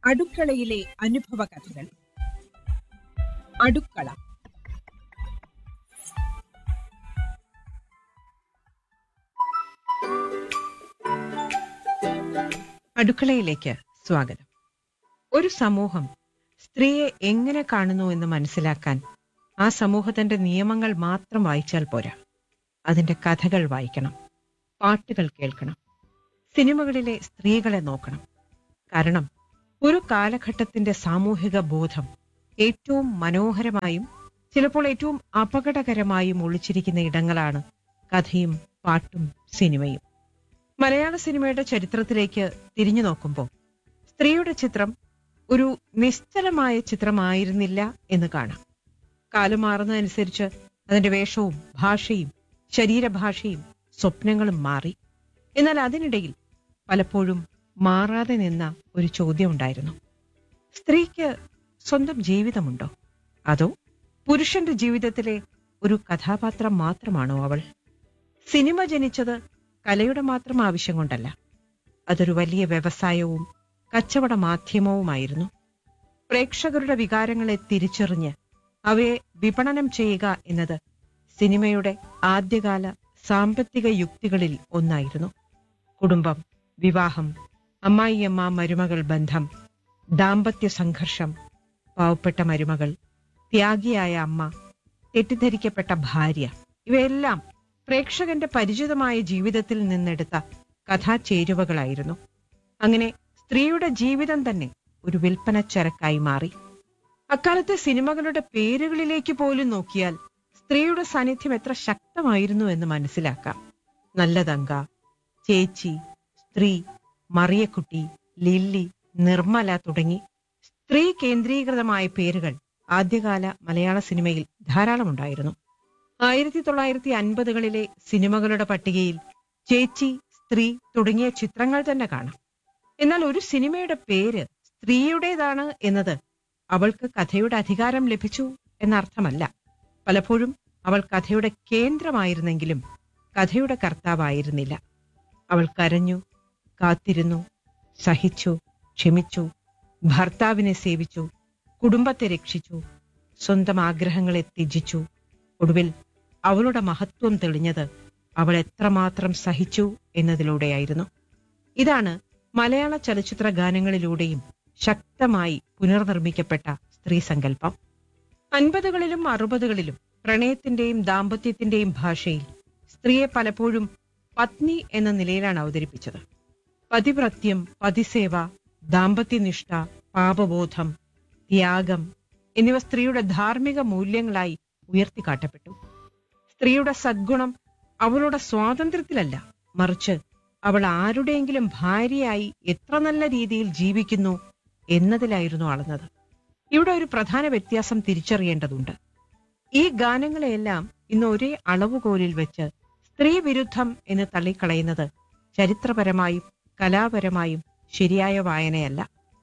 അടുക്കളയിലെ അനുഭവ കഥകൾ അടുക്കള അടുക്കളയിലേക്ക് സ്വാഗതം ഒരു സമൂഹം സ്ത്രീയെ എങ്ങനെ കാണുന്നു എന്ന് മനസ്സിലാക്കാൻ ആ സമൂഹത്തിന്റെ നിയമങ്ങൾ മാത്രം വായിച്ചാൽ പോരാ അതിന്റെ കഥകൾ വായിക്കണം പാട്ടുകൾ കേൾക്കണം സിനിമകളിലെ സ്ത്രീകളെ നോക്കണം കാരണം ഒരു കാലഘട്ടത്തിന്റെ സാമൂഹിക ബോധം ഏറ്റവും മനോഹരമായും ചിലപ്പോൾ ഏറ്റവും അപകടകരമായും ഒളിച്ചിരിക്കുന്ന ഇടങ്ങളാണ് കഥയും പാട്ടും സിനിമയും മലയാള സിനിമയുടെ ചരിത്രത്തിലേക്ക് തിരിഞ്ഞു നോക്കുമ്പോൾ സ്ത്രീയുടെ ചിത്രം ഒരു നിശ്ചലമായ ചിത്രമായിരുന്നില്ല എന്ന് കാണാം കാലം മാറുന്നതനുസരിച്ച് അതിന്റെ വേഷവും ഭാഷയും ശരീരഭാഷയും സ്വപ്നങ്ങളും മാറി എന്നാൽ അതിനിടയിൽ പലപ്പോഴും മാറാതെ നിന്ന ഒരു ചോദ്യം ഉണ്ടായിരുന്നു സ്ത്രീക്ക് സ്വന്തം ജീവിതമുണ്ടോ അതോ പുരുഷന്റെ ജീവിതത്തിലെ ഒരു കഥാപാത്രം മാത്രമാണോ അവൾ സിനിമ ജനിച്ചത് കലയുടെ മാത്രം ആവശ്യം കൊണ്ടല്ല അതൊരു വലിയ വ്യവസായവും കച്ചവട മാധ്യമവുമായിരുന്നു പ്രേക്ഷകരുടെ വികാരങ്ങളെ തിരിച്ചറിഞ്ഞ് അവയെ വിപണനം ചെയ്യുക എന്നത് സിനിമയുടെ ആദ്യകാല സാമ്പത്തിക യുക്തികളിൽ ഒന്നായിരുന്നു കുടുംബം വിവാഹം അമ്മായിയമ്മ മരുമകൾ ബന്ധം ദാമ്പത്യ സംഘർഷം പാവപ്പെട്ട മരുമകൾ ത്യാഗിയായ അമ്മ തെറ്റിദ്ധരിക്കപ്പെട്ട ഭാര്യ ഇവയെല്ലാം പ്രേക്ഷകന്റെ പരിചിതമായ ജീവിതത്തിൽ നിന്നെടുത്ത കഥാചേരുവകളായിരുന്നു അങ്ങനെ സ്ത്രീയുടെ ജീവിതം തന്നെ ഒരു വിൽപ്പന ചരക്കായി മാറി അക്കാലത്തെ സിനിമകളുടെ പേരുകളിലേക്ക് പോലും നോക്കിയാൽ സ്ത്രീയുടെ സാന്നിധ്യം എത്ര ശക്തമായിരുന്നു എന്ന് മനസ്സിലാക്കാം നല്ലതങ്ക ചേച്ചി സ്ത്രീ മറിയക്കുട്ടി ലില്ലി നിർമ്മല തുടങ്ങി സ്ത്രീ കേന്ദ്രീകൃതമായ പേരുകൾ ആദ്യകാല മലയാള സിനിമയിൽ ധാരാളമുണ്ടായിരുന്നു ആയിരത്തി തൊള്ളായിരത്തി അൻപതുകളിലെ സിനിമകളുടെ പട്ടികയിൽ ചേച്ചി സ്ത്രീ തുടങ്ങിയ ചിത്രങ്ങൾ തന്നെ കാണാം എന്നാൽ ഒരു സിനിമയുടെ പേര് സ്ത്രീയുടേതാണ് എന്നത് അവൾക്ക് കഥയുടെ അധികാരം ലഭിച്ചു എന്നർത്ഥമല്ല പലപ്പോഴും അവൾ കഥയുടെ കേന്ദ്രമായിരുന്നെങ്കിലും കഥയുടെ കർത്താവായിരുന്നില്ല അവൾ കരഞ്ഞു കാത്തിരുന്നു സഹിച്ചു ക്ഷമിച്ചു ഭർത്താവിനെ സേവിച്ചു കുടുംബത്തെ രക്ഷിച്ചു സ്വന്തം ആഗ്രഹങ്ങളെ ത്യജിച്ചു ഒടുവിൽ അവളുടെ മഹത്വം തെളിഞ്ഞത് അവൾ എത്രമാത്രം സഹിച്ചു എന്നതിലൂടെയായിരുന്നു ഇതാണ് മലയാള ചലച്ചിത്ര ഗാനങ്ങളിലൂടെയും ശക്തമായി പുനർനിർമ്മിക്കപ്പെട്ട സ്ത്രീ സങ്കല്പം അൻപതുകളിലും അറുപതുകളിലും പ്രണയത്തിന്റെയും ദാമ്പത്യത്തിന്റെയും ഭാഷയിൽ സ്ത്രീയെ പലപ്പോഴും പത്നി എന്ന നിലയിലാണ് അവതരിപ്പിച്ചത് പതിവ്രത്യം പതിസേവ ദാമ്പത്യനിഷ്ഠ പാപബോധം ത്യാഗം എന്നിവ സ്ത്രീയുടെ ധാർമ്മിക മൂല്യങ്ങളായി ഉയർത്തിക്കാട്ടപ്പെട്ടു സ്ത്രീയുടെ സദ്ഗുണം അവളുടെ സ്വാതന്ത്ര്യത്തിലല്ല മറിച്ച് അവൾ ആരുടെയെങ്കിലും ഭാര്യയായി എത്ര നല്ല രീതിയിൽ ജീവിക്കുന്നു എന്നതിലായിരുന്നു അളന്നത് ഇവിടെ ഒരു പ്രധാന വ്യത്യാസം തിരിച്ചറിയേണ്ടതുണ്ട് ഈ ഗാനങ്ങളെയെല്ലാം ഇന്ന് ഒരേ അളവുകോലിൽ വെച്ച് സ്ത്രീ വിരുദ്ധം എന്ന് തള്ളിക്കളയുന്നത് ചരിത്രപരമായും കലാപരമായും ശരിയായ വായനയല്ല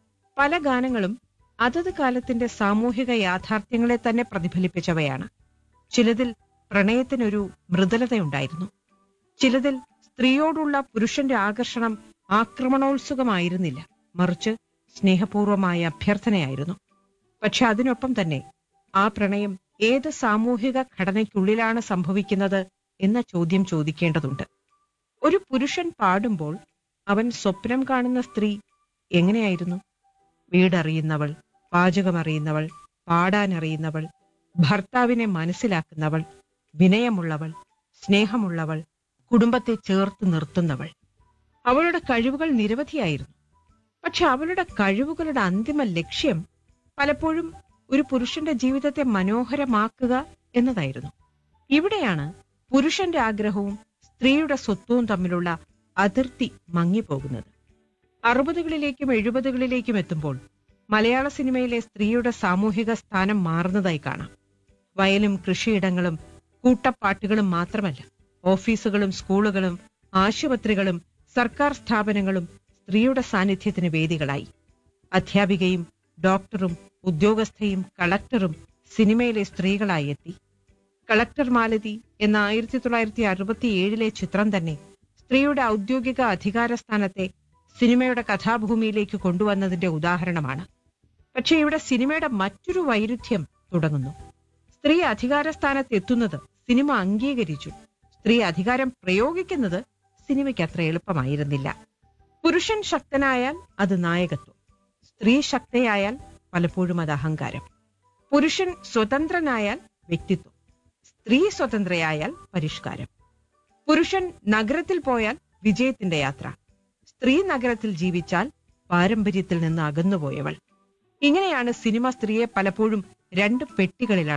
പല ഗാനങ്ങളും അതത് കാലത്തിന്റെ സാമൂഹിക യാഥാർത്ഥ്യങ്ങളെ തന്നെ പ്രതിഫലിപ്പിച്ചവയാണ് ചിലതിൽ പ്രണയത്തിനൊരു മൃദുലതയുണ്ടായിരുന്നു ചിലതിൽ സ്ത്രീയോടുള്ള പുരുഷന്റെ ആകർഷണം ആക്രമണോത്സുകമായിരുന്നില്ല മറിച്ച് സ്നേഹപൂർവമായ അഭ്യർത്ഥനയായിരുന്നു പക്ഷെ അതിനൊപ്പം തന്നെ ആ പ്രണയം ഏത് സാമൂഹിക ഘടനയ്ക്കുള്ളിലാണ് സംഭവിക്കുന്നത് എന്ന ചോദ്യം ചോദിക്കേണ്ടതുണ്ട് ഒരു പുരുഷൻ പാടുമ്പോൾ അവൻ സ്വപ്നം കാണുന്ന സ്ത്രീ എങ്ങനെയായിരുന്നു വീടറിയുന്നവൾ പാചകമറിയുന്നവൾ പാടാനറിയുന്നവൾ ഭർത്താവിനെ മനസ്സിലാക്കുന്നവൾ വിനയമുള്ളവൾ സ്നേഹമുള്ളവൾ കുടുംബത്തെ ചേർത്ത് നിർത്തുന്നവൾ അവളുടെ കഴിവുകൾ നിരവധിയായിരുന്നു പക്ഷെ അവളുടെ കഴിവുകളുടെ അന്തിമ ലക്ഷ്യം പലപ്പോഴും ഒരു പുരുഷന്റെ ജീവിതത്തെ മനോഹരമാക്കുക എന്നതായിരുന്നു ഇവിടെയാണ് പുരുഷന്റെ ആഗ്രഹവും സ്ത്രീയുടെ സ്വത്വവും തമ്മിലുള്ള അതിർത്തി മങ്ങിപ്പോകുന്നത് അറുപതുകളിലേക്കും എഴുപതുകളിലേക്കും എത്തുമ്പോൾ മലയാള സിനിമയിലെ സ്ത്രീയുടെ സാമൂഹിക സ്ഥാനം മാറുന്നതായി കാണാം വയലും കൃഷിയിടങ്ങളും കൂട്ടപ്പാട്ടുകളും മാത്രമല്ല ഓഫീസുകളും സ്കൂളുകളും ആശുപത്രികളും സർക്കാർ സ്ഥാപനങ്ങളും സ്ത്രീയുടെ സാന്നിധ്യത്തിന് വേദികളായി അധ്യാപികയും ഡോക്ടറും ഉദ്യോഗസ്ഥയും കളക്ടറും സിനിമയിലെ സ്ത്രീകളായി എത്തി കളക്ടർ മാലതി എന്ന ആയിരത്തി തൊള്ളായിരത്തി അറുപത്തി ഏഴിലെ ചിത്രം തന്നെ സ്ത്രീയുടെ ഔദ്യോഗിക അധികാര സ്ഥാനത്തെ സിനിമയുടെ കഥാഭൂമിയിലേക്ക് കൊണ്ടുവന്നതിന്റെ ഉദാഹരണമാണ് പക്ഷേ ഇവിടെ സിനിമയുടെ മറ്റൊരു വൈരുദ്ധ്യം തുടങ്ങുന്നു സ്ത്രീ അധികാര സ്ഥാനത്ത് എത്തുന്നത് സിനിമ അംഗീകരിച്ചു സ്ത്രീ അധികാരം പ്രയോഗിക്കുന്നത് സിനിമയ്ക്ക് അത്ര എളുപ്പമായിരുന്നില്ല പുരുഷൻ ശക്തനായാൽ അത് നായകത്വം സ്ത്രീ ശക്തയായാൽ പലപ്പോഴും അത് അഹങ്കാരം പുരുഷൻ സ്വതന്ത്രനായാൽ വ്യക്തിത്വം സ്ത്രീ സ്വതന്ത്രയായാൽ പരിഷ്കാരം പുരുഷൻ നഗരത്തിൽ പോയാൽ വിജയത്തിന്റെ യാത്ര സ്ത്രീ നഗരത്തിൽ ജീവിച്ചാൽ പാരമ്പര്യത്തിൽ നിന്ന് അകന്നുപോയവൾ ഇങ്ങനെയാണ് സിനിമ സ്ത്രീയെ പലപ്പോഴും രണ്ട് പെട്ടികളിൽ